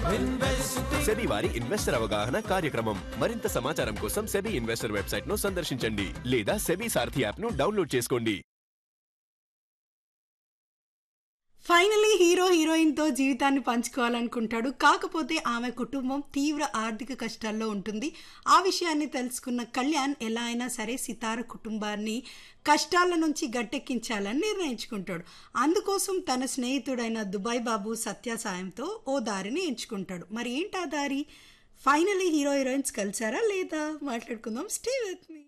SEBI వారి investor అవగాహన కార్యక్రమం మరింత సమాచారం కోసం సెబీ ఇన్వెస్టర్ వెబ్సైట్ ను సందర్శించండి లేదా సెబీ సారథి యాప్ ను డౌన్లోడ్ చేసుకోండి ఫైనలీ హీరో హీరోయిన్ తో జీవితాన్ని పంచుకోవాలనుకుంటాడు కాకపోతే ఆమె కుటుంబం తీవ్ర ఆర్థిక కష్టాల్లో ఉంటుంది ఆ విషయాన్ని తెలుసుకున్న కళ్యాణ్ ఎలా అయినా సరే సితార కుటుంబాన్ని కష్టాల నుంచి గట్టెక్కించాలని నిర్ణయించుకుంటాడు అందుకోసం తన స్నేహితుడైన దుబాయ్ బాబు సత్య సాయంతో ఓ దారిని ఎంచుకుంటాడు మరి ఏంటి ఆ దారి ఫైనలీ హీరో హీరోయిన్స్ కలిసారా లేదా మాట్లాడుకుందాం స్టే విత్ మీ